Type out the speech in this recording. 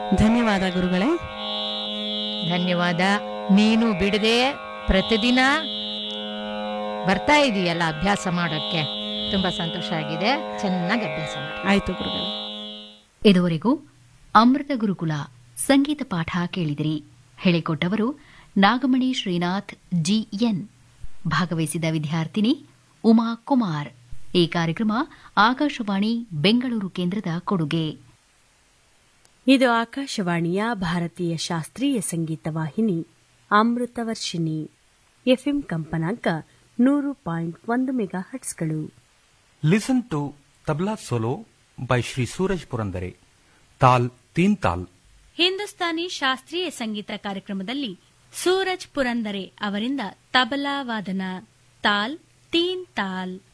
ಧನ್ಯವಾದ ಗುರುಗಳೇ ಧನ್ಯವಾದ ನೀನು ಬಿಡದೆ ಪ್ರತಿದಿನ ಬರ್ತಾ ಇದೀಯಲ್ಲ ಅಭ್ಯಾಸ ಮಾಡೋಕ್ಕೆ ತುಂಬಾ ಸಂತೋಷ ಆಗಿದೆ ಚೆನ್ನಾಗಿ ಅಭ್ಯಾಸ ಮಾಡಿ ಆಯ್ತು ಗುರುಗಳೇ ಇದುವರೆಗೂ ಅಮೃತ ಗುರುಕುಲ ಸಂಗೀತ ಪಾಠ ಕೇಳಿದಿರಿ ಹೇಳಿಕೊಟ್ಟವರು ನಾಗಮಣಿ ಶ್ರೀನಾಥ್ ಜಿಎನ್ ಭಾಗವಹಿಸಿದ ವಿದ್ಯಾರ್ಥಿನಿ ಉಮಾ ಕುಮಾರ್ ಈ ಕಾರ್ಯಕ್ರಮ ಆಕಾಶವಾಣಿ ಬೆಂಗಳೂರು ಕೇಂದ್ರದ ಕೊಡುಗೆ ಇದು ಆಕಾಶವಾಣಿಯ ಭಾರತೀಯ ಶಾಸ್ತ್ರೀಯ ಸಂಗೀತ ವಾಹಿನಿ ಅಮೃತವರ್ಷಿಣಿ ಎಫ್ಎಂ ಕಂಪನಾಂಕ ನೂರು ಪಾಯಿಂಟ್ ಒಂದು ಮೆಗಾ ಹಟ್ಸ್ಗಳು listen to tabla solo by Shri Suraj Purandare taal teen taal Hindustani ಶಾಸ್ತ್ರೀಯ ಸಂಗೀತ ಕಾರ್ಯಕ್ರಮದಲ್ಲಿ ಸೂರಜ್ ಪುರಂದರೆ ಅವರಿಂದ ತಬಲಾ ವಾದನ ತಾಲ್ ತೀನ್ ತಾಲ್